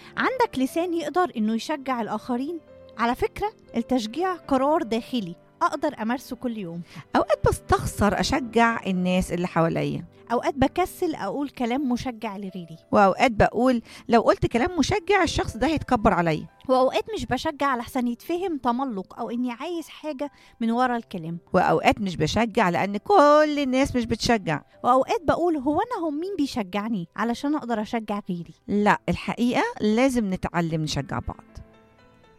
عندك لسان يقدر انه يشجع الاخرين على فكره التشجيع قرار داخلي اقدر امارسه كل يوم اوقات بستخسر اشجع الناس اللي حواليا اوقات بكسل اقول كلام مشجع لغيري واوقات بقول لو قلت كلام مشجع الشخص ده هيتكبر عليا واوقات مش بشجع علشان يتفهم تملق او اني عايز حاجه من ورا الكلام واوقات مش بشجع لان كل الناس مش بتشجع واوقات بقول هو انا هم مين بيشجعني علشان اقدر اشجع غيري لا الحقيقه لازم نتعلم نشجع بعض